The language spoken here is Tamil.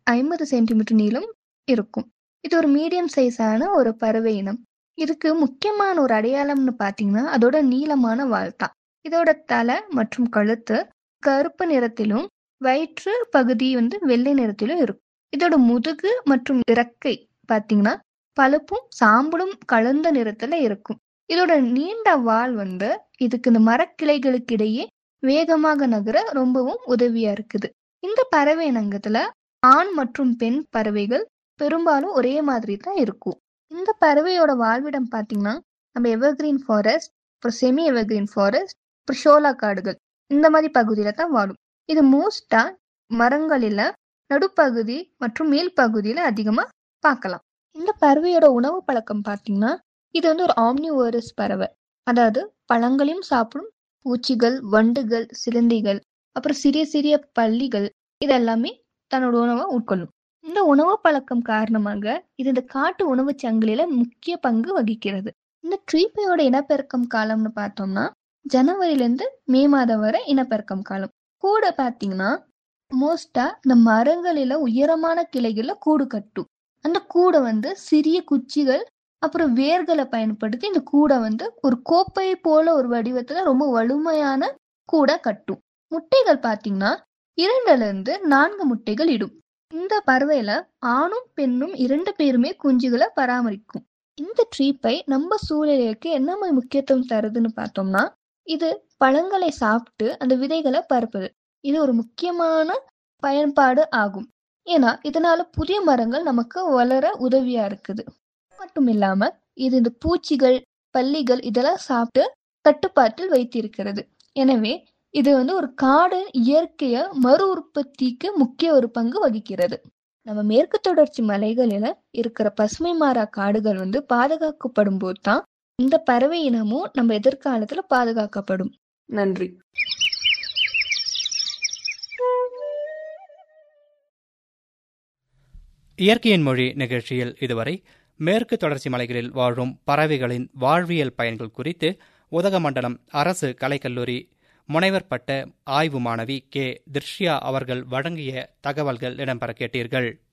ஐம்பது சென்டிமீட்டர் நீளம் இருக்கும் இது ஒரு மீடியம் சைஸான ஒரு பறவை இனம் இதுக்கு முக்கியமான ஒரு அடையாளம்னு பார்த்தீங்கன்னா அதோட நீளமான வால் தான் இதோட தலை மற்றும் கழுத்து கருப்பு நிறத்திலும் வயிற்று பகுதி வந்து வெள்ளை நிறத்திலும் இருக்கும் இதோட முதுகு மற்றும் இறக்கை பார்த்தீங்கன்னா பழுப்பும் சாம்பலும் கலந்த நிறத்துல இருக்கும் இதோட நீண்ட வால் வந்து இதுக்கு இந்த மரக்கிளைகளுக்கு இடையே வேகமாக நகர ரொம்பவும் உதவியா இருக்குது இந்த பறவை இனங்கத்துல ஆண் மற்றும் பெண் பறவைகள் பெரும்பாலும் ஒரே மாதிரி தான் இருக்கும் இந்த பறவையோட வாழ்விடம் பார்த்தீங்கன்னா நம்ம எவர்கிரீன் ஃபாரஸ்ட் அப்புறம் செமி எவர்கிரீன் ஃபாரஸ்ட் அப்புறம் ஷோலா காடுகள் இந்த மாதிரி பகுதியில தான் வாழும் இது மோஸ்டா மரங்களில நடுப்பகுதி மற்றும் மேல் பகுதியில அதிகமா பார்க்கலாம் இந்த பறவையோட உணவு பழக்கம் பார்த்தீங்கன்னா இது வந்து ஒரு ஆம்னிவோரஸ் பறவை அதாவது பழங்களையும் சாப்பிடும் பூச்சிகள் வண்டுகள் சிலந்திகள் அப்புறம் சிறிய சிறிய பள்ளிகள் இதெல்லாமே தன்னோட உணவை உட்கொள்ளும் இந்த உணவு பழக்கம் காரணமாக இது இந்த காட்டு உணவு சங்கிலியில முக்கிய பங்கு வகிக்கிறது இந்த ட்ரீப்பையோட இனப்பெருக்கம் காலம்னு பார்த்தோம்னா ஜனவரிலேருந்து மே மாதம் வரை இனப்பெருக்கம் காலம் கூட பார்த்தீங்கன்னா மோஸ்டா இந்த மரங்களில உயரமான கிளைகள்ல கூடு கட்டும் அந்த கூடை வந்து சிறிய குச்சிகள் அப்புறம் வேர்களை பயன்படுத்தி இந்த கூடை வந்து ஒரு கோப்பை போல ஒரு வடிவத்துல ரொம்ப வலிமையான கூடை கட்டும் முட்டைகள் பார்த்தீங்கன்னா இரண்டுல இருந்து நான்கு முட்டைகள் இடும் இந்த பறவையில ஆணும் பெண்ணும் இரண்டு பேருமே குஞ்சுகளை பராமரிக்கும் இந்த ட்ரீப்பை நம்ம சூழலுக்கு என்ன மாதிரி முக்கியத்துவம் தருதுன்னு பார்த்தோம்னா இது பழங்களை சாப்பிட்டு அந்த விதைகளை பரப்புது இது ஒரு முக்கியமான பயன்பாடு ஆகும் ஏன்னா இதனால புதிய மரங்கள் நமக்கு வளர உதவியா இருக்குது மட்டும் இல்லாம இது இந்த பூச்சிகள் பல்லிகள் இதெல்லாம் சாப்பிட்டு கட்டுப்பாட்டில் வைத்திருக்கிறது எனவே இது வந்து ஒரு காடு இயற்கைய மறு உற்பத்திக்கு முக்கிய ஒரு பங்கு வகிக்கிறது நம்ம மேற்கு தொடர்ச்சி மலைகளில இருக்கிற பசுமை மாறா காடுகள் வந்து பாதுகாக்கப்படும் போது தான் இந்த பறவை இனமும் நம்ம எதிர்காலத்துல பாதுகாக்கப்படும் நன்றி இயற்கையின் மொழி நிகழ்ச்சியில் இதுவரை மேற்கு தொடர்ச்சி மலைகளில் வாழும் பறவைகளின் வாழ்வியல் பயன்கள் குறித்து உதகமண்டலம் அரசு கலைக்கல்லூரி முனைவர் பட்ட ஆய்வு மாணவி கே திர்ஷ்யா அவர்கள் வழங்கிய தகவல்கள் இடம்பெற கேட்டீர்கள்